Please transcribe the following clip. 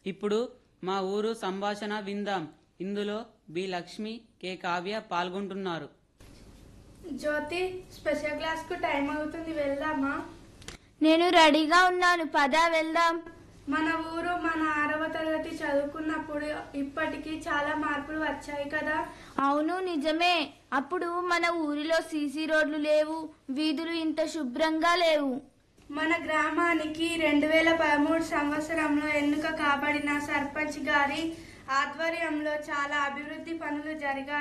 ఇప్పుడు మా ఊరు సంభాషణ విందాం ఇందులో బి లక్ష్మి కె కావ్య పాల్గొంటున్నారు జ్యోతి స్పెషల్ క్లాస్ కు టైం అవుతుంది వెళ్దామా నేను రెడీగా ఉన్నాను పద వెళ్దాం మన ఊరు మన ఆరవ తరగతి చదువుకున్నప్పుడు ఇప్పటికీ చాలా మార్పులు వచ్చాయి కదా అవును నిజమే అప్పుడు మన ఊరిలో సీసీ రోడ్లు లేవు వీధులు ఇంత శుభ్రంగా లేవు మన గ్రామానికి రెండు వేల పదమూడు సంవత్సరంలో ఎన్నిక కాబడిన సర్పంచ్ గారి ఆధ్వర్యంలో చాలా అభివృద్ధి పనులు జరిగాయి